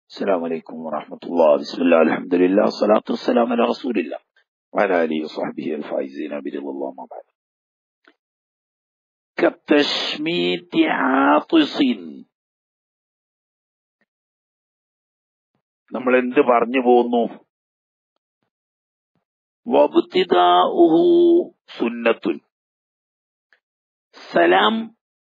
السلام عليكم ورحمة الله بسم الله الحمد لله والصلاة والسلام على رسول الله وعلى آله وصحبه الفائزين برضا الله ما بعد كالتشميت عاطس നമ്മൾ എന്ത് പറഞ്ഞു പോന്നു വബ്തിദാഉഹു സുന്നത്തുൻ സലാം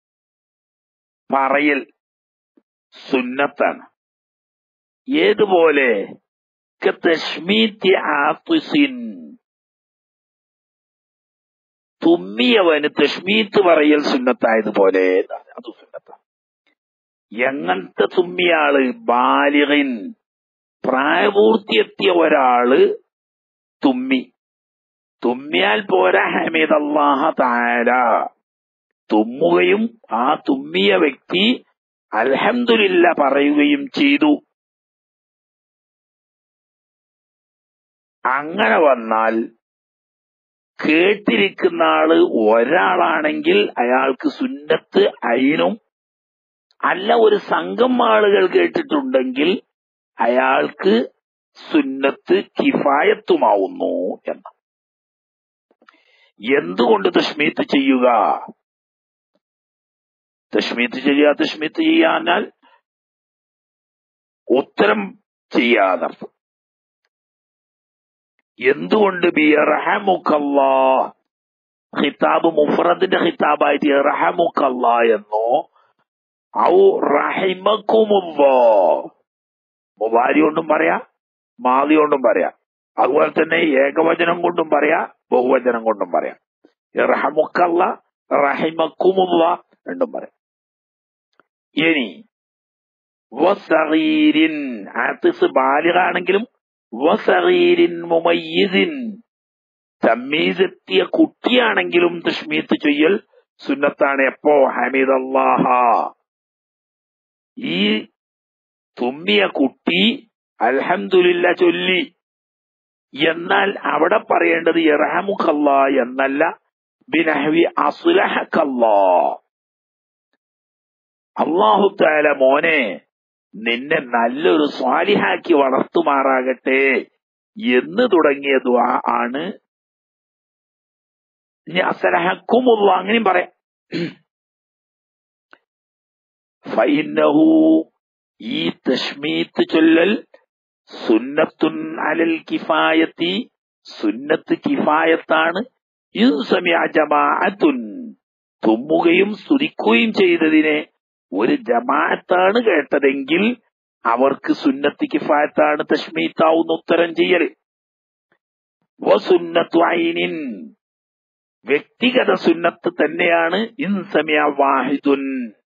പറയൽ സുന്നത്താണ് ഏതുപോലെ കതശ്മീത്തി ആത്തിസിൻ തുമ്മിയവന് തഷ്മീത്ത് പറയൽ സുന്നത്തായതുപോലെ എന്നാണ്. അത് സുന്നത്താണ് എങ്ങനത്തെ തുമ്മിയാള് ബാലിറിൻ പ്രായപൂർത്തിയെത്തിയ ഒരാള് തുമ്മി തുമ്മിയാൽ പോരാ ഹമീദ് അള്ളാഹ താര തുമ്മുകയും ആ തുമ്മിയ വ്യക്തി അൽഹംദുലില്ല പറയുകയും ചെയ്തു അങ്ങനെ വന്നാൽ കേട്ടിരിക്കുന്ന ആള് ഒരാളാണെങ്കിൽ അയാൾക്ക് സുന്നത്ത് അയിനും അല്ല ഒരു സംഘം ആളുകൾ കേട്ടിട്ടുണ്ടെങ്കിൽ അയാൾക്ക് സുന്നത്ത് കിഫായത്തുമാവുന്നു എന്ന് എന്തുകൊണ്ട് തഷ്മീത്ത് ചെയ്യുക തഷ്മീത്ത് ചെയ്യുക തഷ്മീത്ത് ചെയ്യാനാൽ ഉത്തരം ചെയ്യാതർത്ഥം എന്തുകൊണ്ട് ബി റഹമുക്കല്ലാ ഖിതാബ് മുഫറദിന്റെ ഖിതാബായിട്ട് റഹമുക്കല്ലാ എന്നോ ഔ റഹിമക്കുമുല്ലോ മുബാരി കൊണ്ടും പറയാ മാതി കൊണ്ടും പറയാം അതുപോലെ തന്നെ ഏകവചനം കൊണ്ടും പറയാ ബഹുവചനം കൊണ്ടും പറയാം റഹമുക്കല്ല റഹിമക്കുമുള്ള രണ്ടും പറയാം ഇനി വസഗീരിൻ ആത്തിസ് ബാലികാണെങ്കിലും വസഗീരിൻ മുമയ്യിസിൻ തമ്മീസെത്തിയ കുട്ടിയാണെങ്കിലും തഷ്മീത്ത് ചെയ്യൽ സുന്നത്താണ് എപ്പോ ഹമീദ് അള്ളാഹ ഈ തുമ്മിയ കുട്ടി അൽഹംദുലില്ല ചൊല്ലി എന്നാൽ അവിടെ പറയേണ്ടത് ഇറഹമുഖല്ല എന്നല്ല ബിനഹവി അസുലഹക്കല്ലാ അള്ളാഹു താല മോനെ നിന്നെ നല്ലൊരു സ്വാലിഹാക്കി വളർത്തുമാറാകട്ടെ എന്ന് തുടങ്ങിയ ദ്വാ ആണ് ഇനി അസലഹക്കുമുള്ള അങ്ങനെയും പറയാം ഫൈനഹു ഈ തഷ്മീത്ത് ചൊല്ലൽ സുന്നത്തുൻ അലൽ കിഫായത്തി സുന്നത്ത് കിഫായത്താണ് ഇത് സമയ ജമാഅത്തുൻ തുമ്മുകയും സ്തുതിക്കുകയും ചെയ്തതിനെ ഒരു ജമാഅത്താണ് കേട്ടതെങ്കിൽ അവർക്ക് സുന്നത്ത് കിഫായത്താണ് തഷ്മീത്താവുന്ന ഉത്തരം ചെയ്യൽ വസുന്നത്തു ഐനിൻ വ്യക്തിഗത സുന്നത്ത് തന്നെയാണ് ഇൻ സമയ വാഹിദുൻ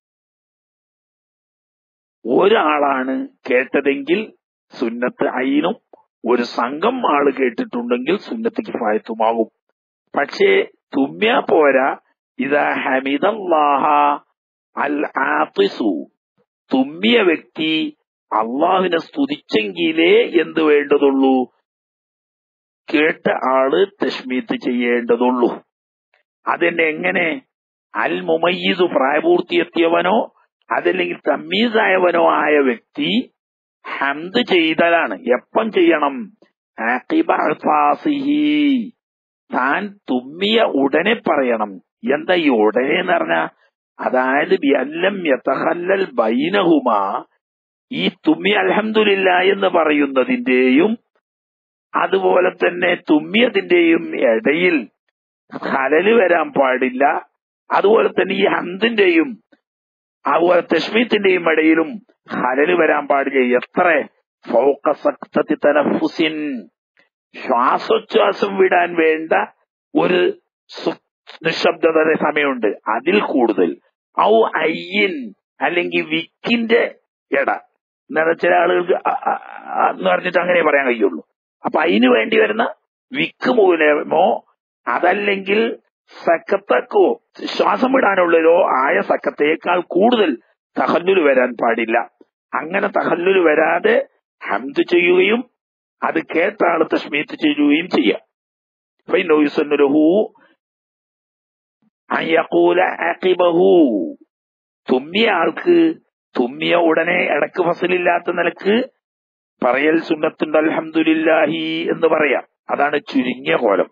ഒരാളാണ് കേട്ടതെങ്കിൽ സുന്നത്ത് അയിനും ഒരു സംഘം ആള് കേട്ടിട്ടുണ്ടെങ്കിൽ സുന്നത്ത് കിഫായത്തുമാകും പക്ഷേ തുമ്യ പോരാ ഇതാ ഹമിദല്ലാഹ അൽ ആത്തിസു തുമ്മിയ വ്യക്തി അള്ളാഹുവിനെ സ്തുതിച്ചെങ്കിലേ എന്ത് വേണ്ടതുള്ളൂ കേട്ട ആള് തഷ്മീത്ത് ചെയ്യേണ്ടതുള്ളൂ അതിന്റെ എങ്ങനെ അൽ മുമയ്യിദു പ്രായപൂർത്തിയെത്തിയവനോ അതല്ലെങ്കിൽ തമ്മീസായവനോ ആയ വ്യക്തി ഹംദ് ചെയ്തലാണ് എപ്പം ചെയ്യണം ആഖിബ അൽഫാസിഹി. താൻ തുമ്മിയ ഉടനെ പറയണം എന്താ ഈ ഉടനെ എന്ന് പറഞ്ഞ അതായത് ബിഅല്ലം യതഖല്ലൽ ബൈനഹുമ ഈ തുമ്മി അൽഹംദുലില്ല എന്ന് പറയുന്നതിന്റെയും അതുപോലെ തന്നെ തുമ്മിയതിന്റെയും ഇടയിൽ ഹലല് വരാൻ പാടില്ല അതുപോലെ തന്നെ ഈ ഹന്തിന്റെയും അതുപോലെ തഷ്മീത്തിന്റെയും ഇടയിലും ഹലല് വരാൻ പാടില്ല എത്ര ഫൗക്കസക്തത്തി തനഫുസിൻ ശ്വാസോച്ഛ്വാസം വിടാൻ വേണ്ട ഒരു സു- നിശബ്ദത സമയമുണ്ട് അതിൽ കൂടുതൽ ഔ അയ്യൻ അല്ലെങ്കിൽ വിക്കിന്റെ ഇട എന്നാ ചില ആളുകൾക്ക് അ- അ- അ- എന്ന് പറഞ്ഞിട്ട് അങ്ങനെ പറയാൻ കഴിയുള്ളൂ അപ്പൊ അതിന് വേണ്ടി വരുന്ന വിക്ക് മൂലമോ അതല്ലെങ്കിൽ സക്കത്തക്കോ ശ്വാസം വിടാനുള്ളതോ ആയ സക്കത്തേക്കാൾ കൂടുതൽ തഹല്ലുൽ വരാൻ പാടില്ല അങ്ങനെ തഹല്ലുൽ വരാതെ ഹംദ് ചെയ്യുകയും അത് കേട്ട ആള് തസ്മീത്ത് ചെയ്യുകയും ചെയ്യാം فإنه يسن له أن يقول عقبه തുമ്മിയ ആൾക്ക് തുമ്മിയ ഉടനെ ഇടക്ക് ഫസലില്ലാത്ത നിലക്ക് പറയൽ സുന്നത്തുണ്ട് അൽഹംദുലില്ലാഹി എന്ന് പറയാം അതാണ് ചുരുങ്ങിയ കോലം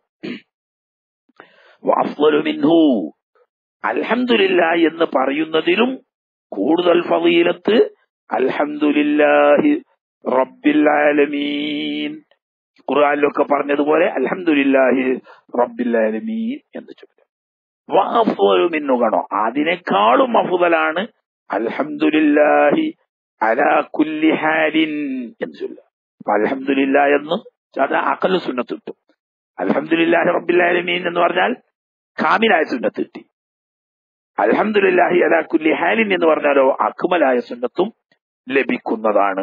വഅഫ്ളലു മിൻഹു അൽഹംദുലില്ല എന്ന് പറയുന്നതിലും കൂടുതൽ ഫളീലത്ത് അൽഹംദുലില്ലാഹി റബ്ബിൽ ആലമീൻ ഖുർആനിലൊക്കെ പറഞ്ഞതുപോലെ അൽഹംദുലില്ലാഹി റബ്ബിൽ ആലമീൻ എന്ന് ചൊല്ലുക വഅഫ്ളലു മിൻഹു ഗണോ അതിനേക്കാളും അഫ്ളലാണ് അൽഹംദുലില്ലാഹി അലാ കുല്ലി ഹാലിൻ എന്ന് ചൊല്ലുക അപ്പൊ അൽഹംദുലില്ലാ എന്നും അത് അക്കല് സുന്നത്ത് കിട്ടും അൽഹംദുലില്ലാഹി റബ്ബിൽ ആലമീൻ എന്ന് പറഞ്ഞാൽ കാമിലായ സുന്നത്ത് കിട്ടി അൽഹംദുലില്ലാഹി അലാ കുല്ലി ഹാലിൻ എന്ന് പറഞ്ഞാലോ അക്മലായ സുന്നത്തും ലഭിക്കുന്നതാണ്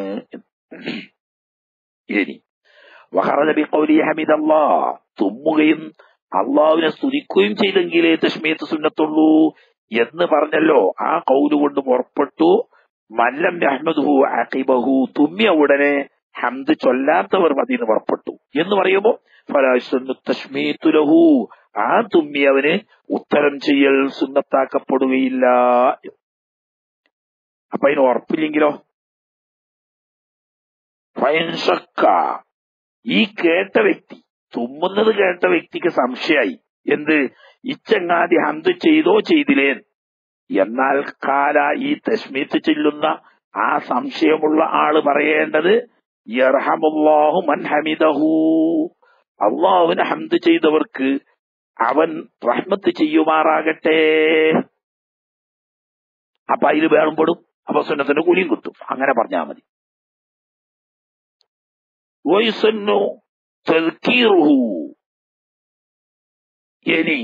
ഇനി വഹറജ ബിഖൗലി ഹമിദല്ലാ തുമ്മുകയും അള്ളാഹുവിനെ സ്തുതിക്കുകയും ചെയ്തെങ്കിലേ തഷ്മീത്ത് സുന്നത്തുള്ളൂ എന്ന് പറഞ്ഞല്ലോ ആ കൗല് കൊണ്ട് പുറപ്പെട്ടു മല്ലം അഹമ്മദ്ഹു അഖിബഹു തുമ്മിയ ഉടനെ ഹംദ് ചൊല്ലാത്തവർ മതിന്ന് പുറപ്പെട്ടു എന്ന് പറയുമ്പോൾ ഫലാസുന്നു തഷ്മീത്തു ലഹു ആ തുമ്മിയവന് ഉത്തരം ചെയ്യൽ സുന്നത്താക്കപ്പെടുകയില്ല അപ്പൊ അതിന് ഉറപ്പില്ലെങ്കിലോ ഫയൻഷക്ക ഈ കേട്ട വ്യക്തി തുമ്മുന്നത് കേട്ട വ്യക്തിക്ക് സംശയായി എന്ത് ഇച്ചങ്ങാതി ഹന്ത് ചെയ്തോ ചെയ്തില്ലേ എന്നാൽ കാല ഈ തസ്മീത്ത് ചെല്ലുന്ന ആ സംശയമുള്ള ആള് പറയേണ്ടത് യർഹമുല്ലാഹു മൻ ഹമിദഹു അള്ളാഹുവിന് ഹംദ് ചെയ്തവർക്ക് അവൻ റഹ്മത്ത് ചെയ്യുമാറാകട്ടെ അപ്പൊ അതിൽ വേണപ്പെടും അപ്പൊ സുന്നത്തിന്റെ കൂലിയും കിട്ടും അങ്ങനെ പറഞ്ഞാൽ മതി വയസ്സന്നു തദ്കീറുഹു ഇനി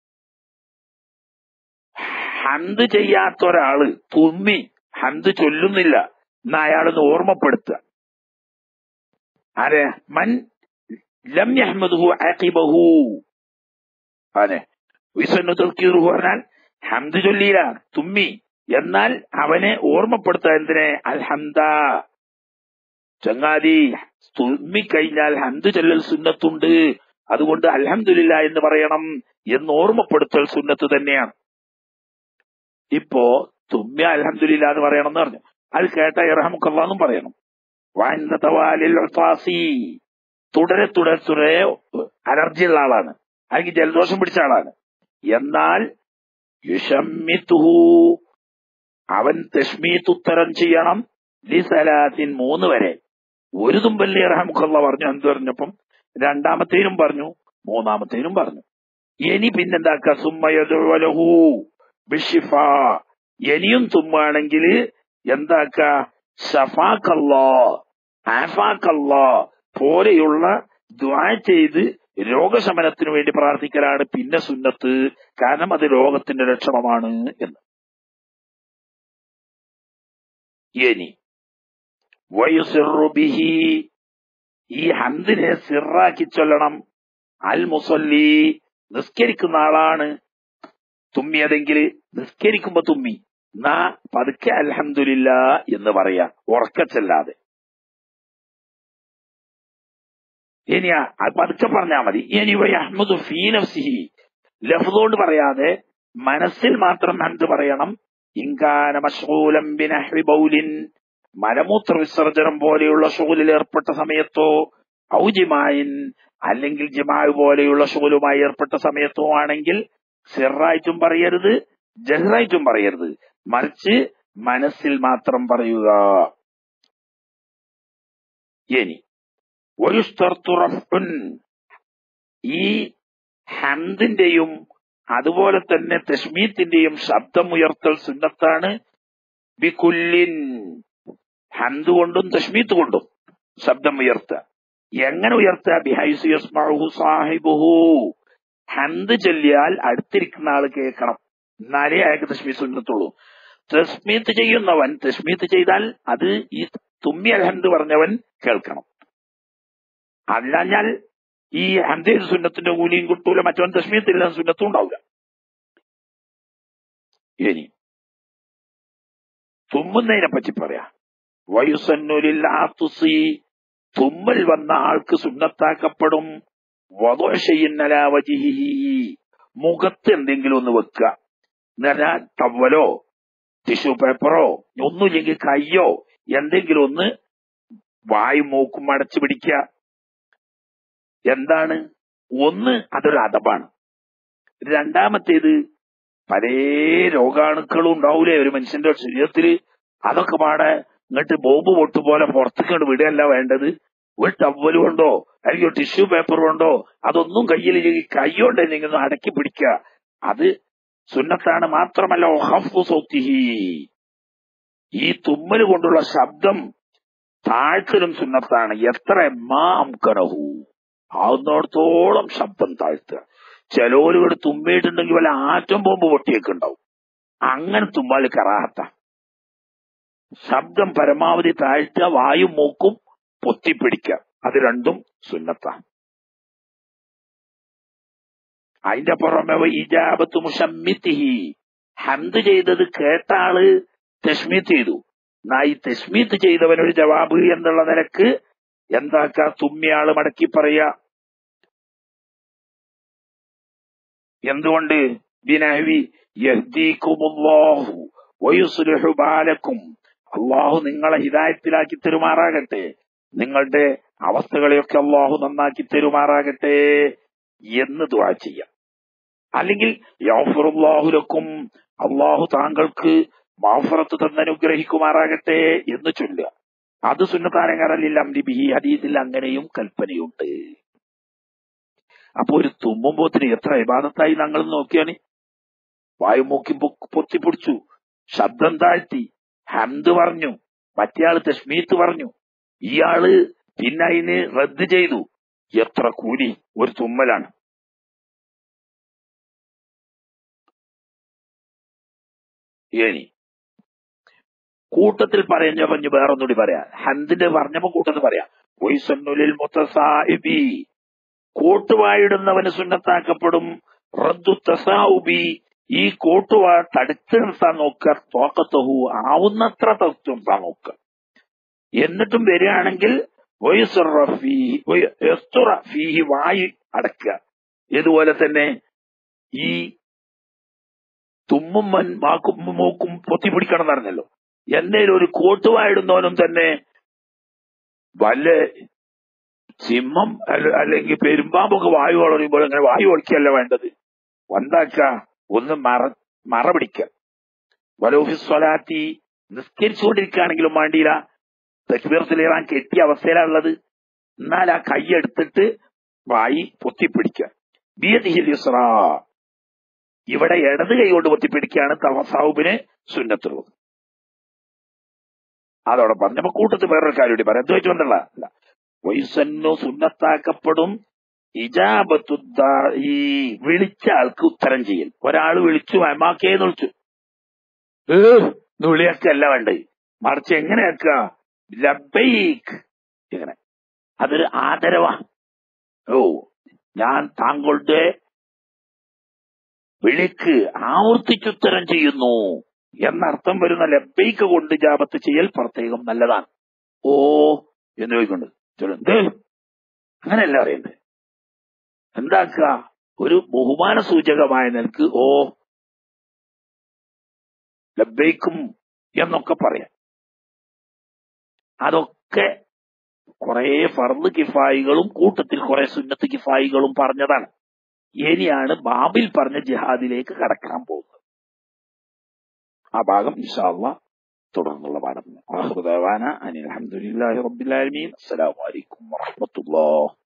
ഹന്ത് ചെയ്യാത്ത ഒരാള് തുമ്മി ഹന്ത് ചൊല്ലുന്നില്ല എന്നാ അയാളൊന്ന് ഓർമ്മപ്പെടുത്തുക ആരെ മൻ ലം യഹ്മദുഹു അഖിബഹു അതെ വിസന്നു തദ്കീറുഹു പറഞ്ഞാൽ ഹന്ത് ചൊല്ലിയില്ല തുമ്മി എന്നാൽ അവനെ ഓർമ്മപ്പെടുത്തുക എന്തിനെ അൽഹംദ ചങ്ങാതി തുമ്മിക്കഴിഞ്ഞാൽ ഹന്ത് ചൊല്ലൽ സുന്നത്തുണ്ട് അതുകൊണ്ട് അൽഹംദുലില്ല എന്ന് പറയണം എന്ന് ഓർമ്മപ്പെടുത്തൽ സുന്നത്ത് തന്നെയാണ് ഇപ്പോ തുമ്യ അൽഹംദുലില്ല എന്ന് പറയണം എന്ന് പറഞ്ഞു അത് കേട്ട ഇറഹമുക്കല്ലാന്നും പറയണം വാൻതവാലിൽ ഉത്താസി തുടരെ തുടരെ തുടരെ അലർജി ഉള്ള ആളാണ് അല്ലെങ്കിൽ ജലദോഷം പിടിച്ച ആളാണ് എന്നാൽ യുഷമ്മിത്തുഹു അവൻ തസ്മീത്ത് ഉത്തരം ചെയ്യണം ലിസലാത്തിൻ മൂന്ന് വരെ ഒരു തുമ്പല്ലി റഹമുക്കല്ല പറഞ്ഞു എന്ത് പറഞ്ഞപ്പം രണ്ടാമത്തേനും പറഞ്ഞു മൂന്നാമത്തേനും പറഞ്ഞു ഇനി പിന്നെന്താക്ക സുമ്മയതുവലഹു ബിഷിഫ ഇനിയും തുമ്മാണെങ്കിൽ എന്താക്ക ഷഫാക്കല്ലോ ആഫാക്കല്ലോ പോലെയുള്ള ദ്വാ ചെയ്ത് രോഗശമനത്തിനു വേണ്ടി പ്രാർത്ഥിക്കലാണ് പിന്നെ സുന്നത്ത് കാരണം അത് രോഗത്തിന്റെ ലക്ഷണമാണ് എന്ന് ഇനി വയുസിറുബിഹി ഈ ഹന്തിനെ സിറാക്കി ചൊല്ലണം അൽ മുസല്ലി നിസ്കരിക്കുന്ന ആളാണ് തുമ്മിയതെങ്കിൽ നിസ്കരിക്കുമ്പോ തുമ്മി നാ പതുക്കെ അൽഹംദുലില്ല എന്ന് പറയാ ഉറക്കച്ചല്ലാതെ ഇനി പതുക്കെ പറഞ്ഞാ മതി ഇനി അഹമ്മദ് ഫീനഫ്സിഹി ലഫ്ദോണ്ട് പറയാതെ മനസ്സിൽ മാത്രം ഹന്ത് പറയണം ഇങ്കാന മഷൂലം ബിനഹ്വി ബൗലിൻ മലമൂത്ര വിസർജനം പോലെയുള്ള ഷുഗലിൽ ഏർപ്പെട്ട സമയത്തോ ഔജിമായിൻ അല്ലെങ്കിൽ ജിമാവ് പോലെയുള്ള ഷുഗലുമായി ഏർപ്പെട്ട സമയത്തോ ആണെങ്കിൽ സിറായിട്ടും പറയരുത് ജഹ്റായിട്ടും പറയരുത് മറിച്ച് മനസ്സിൽ മാത്രം പറയുക ഇനി ഈ ഹന്തിന്റെയും അതുപോലെ തന്നെ തസ്മീത്തിന്റെയും ശബ്ദം ഉയർത്തൽ സുന്നത്താണ് ബികുല്ലിൻ ഹന്ത് കൊണ്ടും തസ്മീത്ത് കൊണ്ടും ശബ്ദം ഉയർത്തുക എങ്ങനെ ഉയർത്തുക ബിഹൈസിയസ്മഹു സാഹിബുഹു ഹന്ത് ചൊല്ലിയാൽ അടുത്തിരിക്കുന്ന ആൾ കേൾക്കണം എന്നാലേ അയാൾക്ക് തസ്മീത്ത് സുന്നത്തുള്ളൂ തസ്മീത്ത് ചെയ്യുന്നവൻ തസ്മീത്ത് ചെയ്താൽ അത് ഈ തുമ്മി അൽഹന്ത് പറഞ്ഞവൻ കേൾക്കണം അല്ലാഞ്ഞാൽ ഈ ഹന്തേൽ സുന്നത്തിന്റെ കൂലിയും കിട്ടൂല മറ്റവൻ തസ്മീത്തില്ല സുന്നത്തും ഉണ്ടാവില്ല ഇനി തുമ്മുന്നതിനെ പറ്റി പറയാം വയുസന്നുലിൽ ആത്തുസി തുമ്മൽ വന്ന ആൾക്ക് സുന്നത്താക്കപ്പെടും വധോഷയിന്നലാവജിഹി മുഖത്ത് എന്തെങ്കിലും ഒന്ന് വെക്കുക എന്ന് പറഞ്ഞാൽ ടവലോ ടിഷ്യൂ പേപ്പറോ ഒന്നുമില്ലെങ്കിൽ കയ്യോ എന്തെങ്കിലും ഒന്ന് വായും മൂക്കും അടച്ചു പിടിക്കുക എന്താണ് ഒന്ന് അതൊരു അതപാണ് രണ്ടാമത്തേത് പല രോഗാണുക്കളും ഉണ്ടാവൂലേ ഒരു മനുഷ്യന്റെ ശരീരത്തിൽ അതൊക്കെ പാടെ ഇങ്ങോട്ട് ബോംബ് പൊട്ടു പോലെ പുറത്തേക്കൊണ്ട് വിടുകയല്ല വേണ്ടത് ഒരു ടവൽ കൊണ്ടോ അല്ലെങ്കിൽ ഒരു ടിഷ്യൂ പേപ്പർ കൊണ്ടോ അതൊന്നും കയ്യിൽ കൈ കൊണ്ട് എന്തെങ്കിലും അടക്കി പിടിക്കുക അത് സുന്നത്താണ് മാത്രമല്ല ഒഹഫു സൗത്തിഹി ഈ തുമ്മൽ കൊണ്ടുള്ള ശബ്ദം താഴ്ത്തലും സുന്നത്താണ് എത്ര മാംകനഹു ആവുന്നിടത്തോളം ശബ്ദം താഴ്ത്തുക ചിലോരുകൾ തുമ്മിയിട്ടുണ്ടെങ്കിൽ വല്ല ആറ്റം ബോംബ് പൊട്ടിയൊക്കെ ഉണ്ടാവും അങ്ങനെ തുമ്മാല് കറാഹത്ത ശബ്ദം പരമാവധി താഴ്ത്തുക വായും മൂക്കും പൊത്തിപ്പിടിക്കുക അത് രണ്ടും സുന്നത്താണ് അതിന്റെ പുറമെ ഇജാബത്ത് മുഷമ്മിത്തിഹി ഹന്ത് ചെയ്തത് കേട്ട ആള് തസ്മീത്ത് ചെയ്തു എന്നാ ഈ തസ്മീത്ത് ചെയ്തവനൊരു ജവാബ് എന്നുള്ള നിലക്ക് എന്താക്ക തുമ്മിയാള് മടക്കി പറയാ എന്തുകൊണ്ട് ബിനഹവി യഹ്ദീക്കുമുല്ലാഹു വയുസ്ലിഹു ബാലക്കും അള്ളാഹു നിങ്ങളെ ഹിദായത്തിലാക്കി തെരുമാറാകട്ടെ നിങ്ങളുടെ അവസ്ഥകളെയൊക്കെ അള്ളാഹു നന്നാക്കി തെരുമാറാകട്ടെ എന്ന് ദുആ ചെയ്യാം അല്ലെങ്കിൽ യൗഫറുല്ലാഹുലക്കും അള്ളാഹു താങ്കൾക്ക് മാഫറത്ത് തന്നനുഗ്രഹിക്കുമാറാകട്ടെ എന്ന് ചൊല്ലുക അത് സുന്നത്താനകാരല്ല ബിഹി ഹദീസിൽ അങ്ങനെയും കൽപ്പനയുണ്ട് അപ്പൊ ഒരു തുമ്മുമ്പോത്തിന് എത്ര വിവാദത്തായി ഞങ്ങൾ നോക്കിയാണ് വായുമൂക്കി പൊത്തിപ്പിടിച്ചു ശബ്ദം താഴ്ത്തി ഹന്ത് പറഞ്ഞു മറ്റേയാള് തസ്മീത്ത് പറഞ്ഞു ഇയാള് പിന്നെ അതിന് റദ്ദ് ചെയ്തു എത്ര കൂലി ഒരു തുമ്മലാണ് ഇനി കൂട്ടത്തിൽ പറഞ്ഞ പറഞ്ഞു വേറൊന്നുകൂടി പറയാം ഹന്തിന്റെ പറഞ്ഞപ്പോ കൂട്ടത്തിൽ പറയാം വൈസന്നുലിൽ മുത്തസാഹിബി കോട്ടുവായിടുന്നവന് സുന്നത്താക്കപ്പെടും റദ്ദു തസാഉബി ഈ കോട്ടുവാ തടുത്ത് നിർത്താൻ നോക്കുക തോക്കത്തഹു ആവുന്നത്ര തടുത്ത് നിർത്താൻ നോക്കുക എന്നിട്ടും വരികയാണെങ്കിൽ ഫീഹി വായി അടക്കുക ഇതുപോലെ തന്നെ ഈ തുമ്മും മാക്കും മൂക്കും പൊത്തിപ്പിടിക്കണം എന്ന് പറഞ്ഞല്ലോ എന്നേലും ഒരു കോട്ടുവായിടുന്നവനും തന്നെ വല്ല സിംഹം അല്ലെങ്കിൽ പെരുമ്പാമ്പൊക്കെ വായു വളരുമ്പോൾ അങ്ങനെ വായു ഒളിക്കല്ല വേണ്ടത് വന്താക്ക ഒന്ന് മറ മറ പിടിക്കുക വലോഫിസ് സ്വലാത്തി നിസ്കരിച്ചുകൊണ്ടിരിക്കുകയാണെങ്കിലും വേണ്ടിയില്ല തക്ബീർത്തിലേറാൻ കെട്ടിയ അവസ്ഥയിലാണുള്ളത് എന്നാൽ ആ കൈ എടുത്തിട്ട് വായി പൊത്തിപ്പിടിക്കുക ബിയദിഹിൽ യുസ്ര ഇവിടെ ഇടത് കൈ കൊണ്ട് പൊത്തിപ്പിടിക്കുകയാണ് തവസാവുബിന് സുന്നത്തുള്ളത് അതോടെ പറഞ്ഞപ്പോ കൂട്ടത്തിൽ വേറൊരു കാര്യം കൂടി പറയാം എന്ത് വെച്ചുകൊണ്ടല്ല അല്ല വൈസന്നു സുന്നത്താക്കപ്പെടും ഇജാബത്തുദ്ദ ഈ വിളിച്ച ആൾക്ക് ഉത്തരം ചെയ്യൽ ഒരാൾ വിളിച്ചു അമാക്കേന്ന് വിളിച്ചു ഏഹ് വിളിയൊക്കെയല്ല വേണ്ടത് മറിച്ച് എങ്ങനെയാക്ക ലബൈക്ക് ഇങ്ങനെ അതൊരു ആദരവാ ഓ ഞാൻ താങ്കളുടെ വിളിക്ക് ആവർത്തിച്ചുത്തരം ചെയ്യുന്നു എന്നർത്ഥം വരുന്ന ലബൈക്ക് കൊണ്ട് ജാപത്ത് ചെയ്യൽ പ്രത്യേകം നല്ലതാണ് ഓ എന്ന് ചോദിക്കൊണ്ട് എന്ത് അങ്ങനെയല്ല അറിയണ്ടേ എന്താക്കുക ഒരു ബഹുമാന സൂചകമായ നിലക്ക് ഓ ലബൈക്കും എന്നൊക്കെ പറയാം അതൊക്കെ കുറെ ഫർദ് കിഫായികളും കൂട്ടത്തിൽ കുറെ സുന്നത്ത് കിഫായികളും പറഞ്ഞതാണ് ഇനിയാണ് ബാബിൽ പറഞ്ഞ ജിഹാദിലേക്ക് കടക്കാൻ പോകുന്നത് ആ ഭാഗം ഇൻഷാല്ല തുടർന്നുള്ള പാഠം അനിൽ അലഹമുല്ലാ റബ്ബിലാലമീൻ അസ്സലാമലൈക്കും വാഹമത്തുള്ള